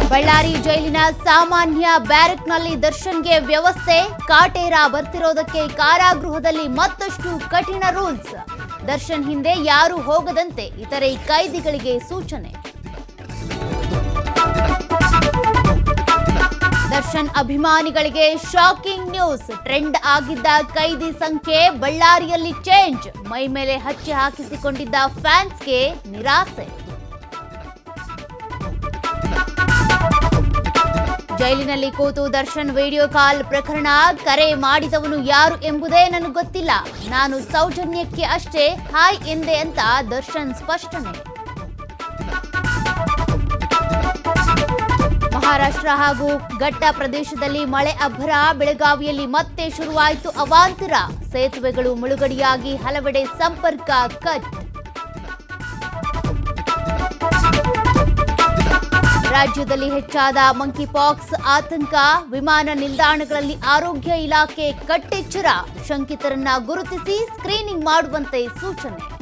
ಬಳ್ಳಾರಿ ಜೈಲಿನ ಸಾಮಾನ್ಯ ಬ್ಯಾರಕ್ನಲ್ಲಿ ದರ್ಶನ್ಗೆ ವ್ಯವಸ್ಥೆ ಕಾಟೇರ ಬರ್ತಿರೋದಕ್ಕೆ ಕಾರಾಗೃಹದಲ್ಲಿ ಮತ್ತಷ್ಟು ಕಠಿಣ ರೂಲ್ಸ್ ದರ್ಶನ್ ಹಿಂದೆ ಯಾರು ಹೋಗದಂತೆ ಇತರೆ ಕೈದಿಗಳಿಗೆ ಸೂಚನೆ ದರ್ಶನ್ ಅಭಿಮಾನಿಗಳಿಗೆ ಶಾಕಿಂಗ್ ನ್ಯೂಸ್ ಟ್ರೆಂಡ್ ಆಗಿದ್ದ ಕೈದಿ ಸಂಖ್ಯೆ ಬಳ್ಳಾರಿಯಲ್ಲಿ ಚೇಂಜ್ ಮೈ ಮೇಲೆ ಹಚ್ಚಿ ಹಾಕಿಸಿಕೊಂಡಿದ್ದ ಫ್ಯಾನ್ಸ್ಗೆ ನಿರಾಸೆ ಜೈಲಿನಲ್ಲಿ ಕೂತು ದರ್ಶನ್ ವಿಡಿಯೋ ಕಾಲ್ ಪ್ರಕರಣ ಕರೆ ಮಾಡಿದವನು ಯಾರು ಎಂಬುದೇ ನನಗೆ ಗೊತ್ತಿಲ್ಲ ನಾನು ಸೌಜನ್ಯಕ್ಕೆ ಅಷ್ಟೇ ಹಾಯ್ ಎಂದೆ ಅಂತ ದರ್ಶನ್ ಸ್ಪಷ್ಟನೆ ಮಹಾರಾಷ್ಟ್ರ ಹಾಗೂ ಘಟ್ಟ ಪ್ರದೇಶದಲ್ಲಿ ಮಳೆ ಅಬ್ಬರ ಬೆಳಗಾವಿಯಲ್ಲಿ ಮತ್ತೆ ಶುರುವಾಯಿತು ಅವಾಂತರ ಸೇತುವೆಗಳು ಮುಳುಗಡೆಯಾಗಿ ಹಲವೆಡೆ ಸಂಪರ್ಕ ಕಟ್ ರಾಜ್ಯದಲ್ಲಿ ಹೆಚ್ಚಾದ ಮಂಕಿ ಪಾಕ್ಸ್ ಆತಂಕ ವಿಮಾನ ನಿಲ್ದಾಣಗಳಲ್ಲಿ ಆರೋಗ್ಯ ಇಲಾಖೆ ಕಟ್ಟೆಚ್ಚರ ಶಂಕಿತರನ್ನ ಗುರುತಿಸಿ ಸ್ಕ್ರೀನಿಂಗ್ ಮಾಡುವಂತೆ ಸೂಚನೆ